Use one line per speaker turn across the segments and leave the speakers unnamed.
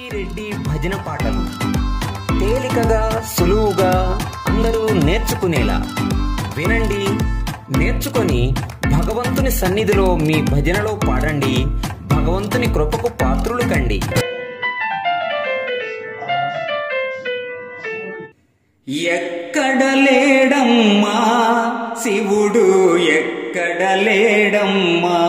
రెడ్డి భజన పాటలు తేలికగా సులువుగా అందరూ నేర్చుకునేలా వినండి నేర్చుకొని భగవంతుని సన్నిధిలో మీ భజనలో పాడండి భగవంతుని కృపకు పాత్రులు కండి
ఎక్కడ లేడమ్మా శివుడు ఎక్కడ లేడమ్మా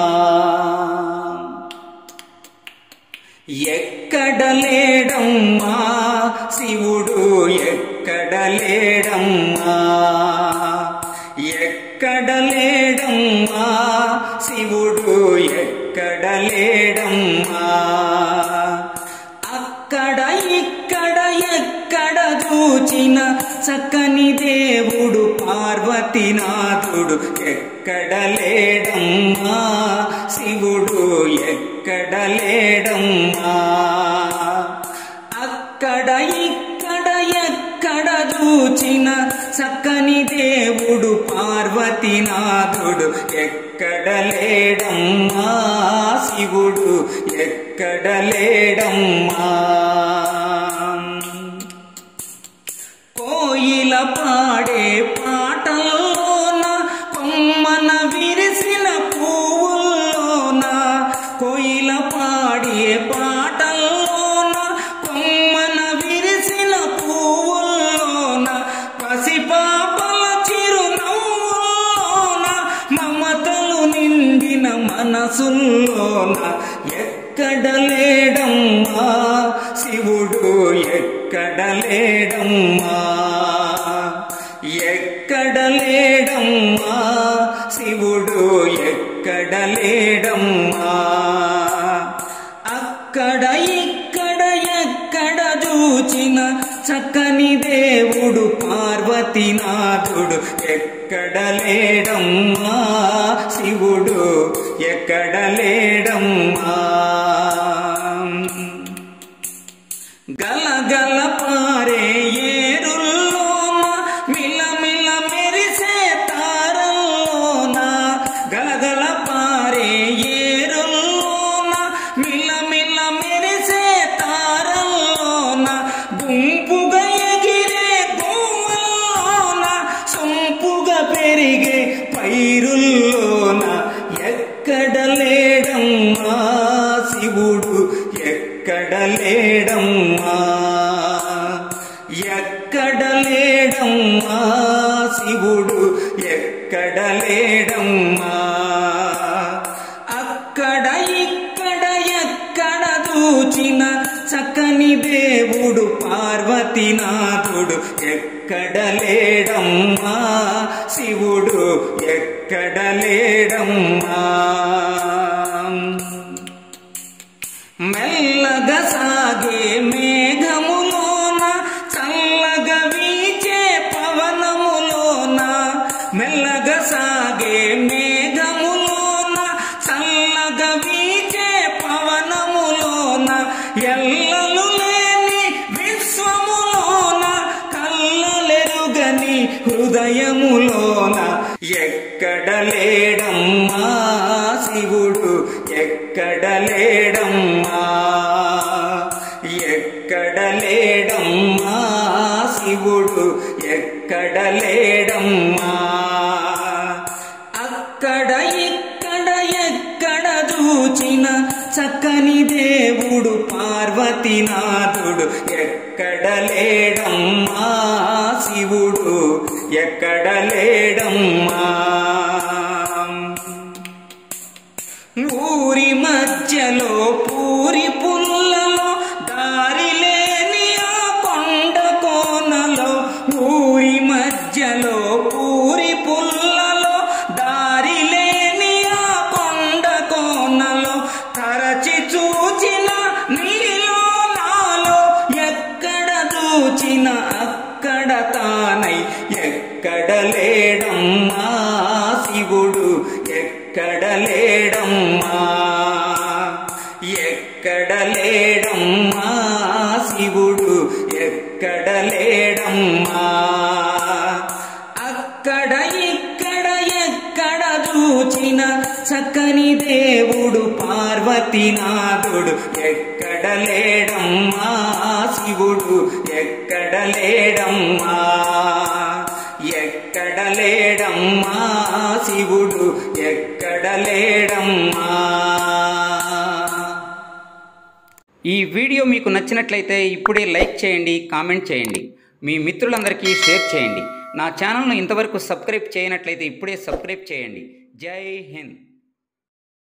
ఎక్కడ లేడమ్మా శివుడు ఎక్కడ లేడమ్మా ఎక్కడ లేడమ్మా శివుడు ఎక్కడ లేడమ్మా అక్కడ ఇక్కడ ఎక్కడ చూచిన చక్కని దేవుడు పార్వతీనాథుడు ఎక్కడ లేడమ్మా శివుడు ఎక్కడ లేడమ్మా అక్కడ ఇక్కడ ఎక్కడ చూచిన చక్కని దేవుడు పార్వతీనాథుడు ఎక్కడ లేడమ్మా శివుడు ఎక్కడ లేడమ్మా కోయిల పాడే పాటల్లోన కొమ్మన విరిసిన పువ్వుల్లోన కోయిల పాడే పాటల్లోన కొమ్మన విరిసిన పువ్వుల్లోన పసిపాపల చిరునవ్వుల్లోన మమతలు నిండిన మనసుల్లోన ఎక్కడ లేడమ్మా శివుడు ఎక్కడ లేడమ్మా ఎక్కడ లేడమ్మా శివుడు ఎక్కడ లేడమ్మా అక్కడ ఇక్కడ ఎక్కడ చూచిన చక్కని దేవుడు పార్వతీనాథుడు ఎక్కడ లేడమ్మా శివుడు ఎక్కడ లేడమ్మా గలగల పారే ఏరుల్లోన మిలమిల మెరిసే తారల్లోన గలగల పారే ఏరుల్లోన మిలమిల మెరిసే తారల్లోన గుంపుగా ఎగిరే గువ్వల్లోన సొంపుగా పెరిగే పైరుల్లోన ఎక్కడ లేడమ్మా శివుడు ఎక్కడ లేడమ్మా ఎక్కడ లేడమ్మా శివుడు ఎక్కడ లేడమ్మా అక్కడ ఇక్కడ ఎక్కడ చూచిన చక్కని దేవుడు పార్వతీనాథుడు ఎక్కడ లేడమ్మా శివుడు ఎక్కడ లేడమ్మా మెల్లగా సాగే మేఘములోన చల్లగా వీచే పవనములోన మెల్లగా సాగే మేఘములోన చల్లగా వీచే పవనములోన ఎల్లలు లేని విశ్వములోన కళ్ళలెరుగని హృదయములోన ఎక్కడ లేడమ్మా శివుడు ఎక్కడ లేడమ్మా ఎక్కడ లేడమ్మా శివుడు ఎక్కడ లేడమ్మా అక్కడ ఇక్కడ ఎక్కడ చూచిన చక్కని దేవుడు పార్వతీనాథుడు ఎక్కడ లేడమ్మా శివుడు ఎక్కడ లేడమ్మా ఊరి మధ్యలో పూరి పుల్లలో దారి లేని ఆ కొండ కోనలో ఊరి మధ్యలో పూరి పుల్లలో దారి లేని ఆ కొండ కోనలో తరచి చూచిన నీలో నాలో ఎక్కడ చూచిన అక్కడ తానై ఎక్కడ లేడమ్మా శివుడు ఎక్కడ లేడమ్మా ఎక్కడ లేడమ్మా శివుడు ఎక్కడ లేడమ్మా అక్కడ ఇక్కడ ఎక్కడ చూచిన చక్కని దేవుడు పార్వతీనాథుడు ఎక్కడ ఎక్కడ లేడమ్మా శివుడు ఎక్కడ లేడమ్మా ఎక్కడ లేడమ్మా శివుడు ఎక్కడ లేడమ్మా
ఈ వీడియో మీకు నచ్చినట్లయితే ఇప్పుడే లైక్ చేయండి కామెంట్ చేయండి మీ మిత్రులందరికీ షేర్ చేయండి నా ఛానల్ను ఇంతవరకు సబ్స్క్రైబ్ చేయనట్లయితే ఇప్పుడే సబ్స్క్రైబ్ చేయండి జై హింద్